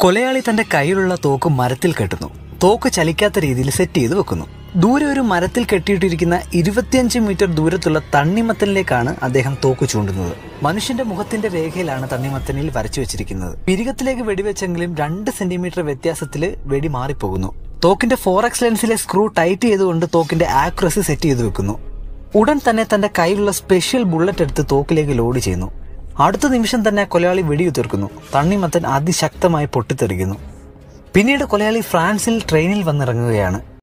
കൊലയാളി തന്റെ കയ്യിലുള്ള തോക്ക് മരത്തിൽ കെട്ടുന്നു തോക്ക് ചലിക്കാത്ത രീതിയിൽ സെറ്റ് ചെയ്ത് വെക്കുന്നു ദൂരെ ഒരു മരത്തിൽ കെട്ടിയിട്ടിരിക്കുന്ന ഇരുപത്തിയഞ്ച് മീറ്റർ ദൂരത്തുള്ള തണ്ണിമത്തനിലേക്കാണ് അദ്ദേഹം തോക്ക് ചൂണ്ടുന്നത് മനുഷ്യന്റെ മുഖത്തിന്റെ രേഖയിലാണ് തണ്ണിമത്തനിൽ വരച്ചു വെച്ചിരിക്കുന്നത് പിരികത്തിലേക്ക് വെടിവെച്ചെങ്കിലും രണ്ട് സെന്റിമീറ്റർ വ്യത്യാസത്തിൽ വെടി മാറിപ്പോകുന്നു തോക്കിന്റെ ഫോറക്സ് ലെൻസിലെ സ്ക്രൂ ടൈറ്റ് ചെയ്തുകൊണ്ട് തോക്കിന്റെ ആക്യുറസി സെറ്റ് ചെയ്ത് വെക്കുന്നു ഉടൻ തന്നെ തന്റെ കയ്യിലുള്ള സ്പെഷ്യൽ ബുള്ളറ്റ് എടുത്ത് തോക്കിലേക്ക് ലോഡ് ചെയ്യുന്നു അടുത്ത നിമിഷം തന്നെ കൊലയാളി വെടിയുതിർക്കുന്നു തണ്ണിമത്തൻ അതിശക്തമായി പൊട്ടിത്തെറിക്കുന്നു പിന്നീട് കൊലയാളി ഫ്രാൻസിൽ ട്രെയിനിൽ വന്നിറങ്ങുകയാണ്